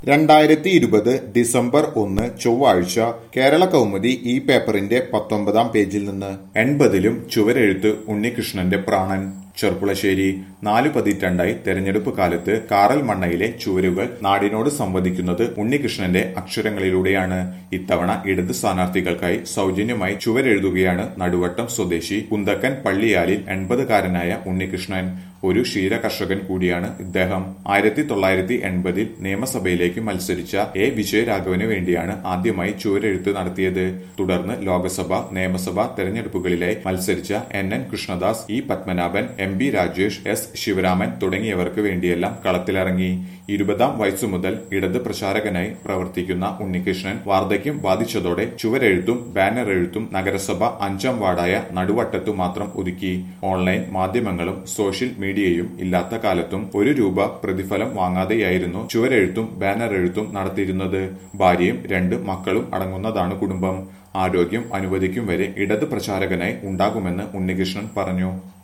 രണ്ടായിരത്തി ഇരുപത് ഡിസംബർ ഒന്ന് ചൊവ്വാഴ്ച കേരള കൗമുദി ഈ പേപ്പറിന്റെ പത്തൊമ്പതാം പേജിൽ നിന്ന് എൺപതിലും ചുവരെഴുത്ത് ഉണ്ണികൃഷ്ണന്റെ പ്രാണൻ ചെർപ്പുളശ്ശേരി നാലു പതിറ്റാണ്ടായി തെരഞ്ഞെടുപ്പ് കാലത്ത് കാറൽ മണ്ണയിലെ ചുവരുകൾ നാടിനോട് സംവദിക്കുന്നത് ഉണ്ണികൃഷ്ണന്റെ അക്ഷരങ്ങളിലൂടെയാണ് ഇത്തവണ ഇടത് സ്ഥാനാർത്ഥികൾക്കായി സൗജന്യമായി ചുവരെഴുതുകയാണ് നടുവട്ടം സ്വദേശി കുന്തക്കൻ പള്ളിയാലിൽ എൺപതുകാരനായ ഉണ്ണികൃഷ്ണൻ ഒരു ക്ഷീര കർഷകൻ കൂടിയാണ് ഇദ്ദേഹം ആയിരത്തി തൊള്ളായിരത്തി എൺപതിൽ നിയമസഭയിലേക്ക് മത്സരിച്ച എ വിജയരാഘവന് വേണ്ടിയാണ് ആദ്യമായി ചുവരെഴുത്ത് നടത്തിയത് തുടർന്ന് ലോക്സഭ നിയമസഭ തെരഞ്ഞെടുപ്പുകളിലായി മത്സരിച്ച N N Krishnadas E Padmanabhan M B Rajesh S Sivaraman തുടങ്ങിയവർക്ക് വേണ്ടിയെല്ലാം കളത്തിലിറങ്ങി ഇരുപതാം വയസ്സു മുതൽ ഇടത് പ്രചാരകനായി പ്രവർത്തിക്കുന്ന ഉണ്ണികൃഷ്ണൻ വാർദ്ധക്യം ബാധിച്ചതോടെ ചുവരെഴുത്തും ബാനർ എഴുത്തും നഗരസഭ അഞ്ചാം വാർഡായ നടുവട്ടത്തു മാത്രം ഒതുക്കി ഓൺലൈൻ മാധ്യമങ്ങളും സോഷ്യൽ മീഡിയയും ഇല്ലാത്ത കാലത്തും ഒരു രൂപ പ്രതിഫലം വാങ്ങാതെയായിരുന്നു ചുവരെഴുത്തും ബാനർ എഴുത്തും നടത്തിയിരുന്നത് ഭാര്യയും രണ്ട് മക്കളും അടങ്ങുന്നതാണ് കുടുംബം ആരോഗ്യം അനുവദിക്കും വരെ ഇടത് പ്രചാരകനായി ഉണ്ടാകുമെന്ന് ഉണ്ണികൃഷ്ണൻ പറഞ്ഞു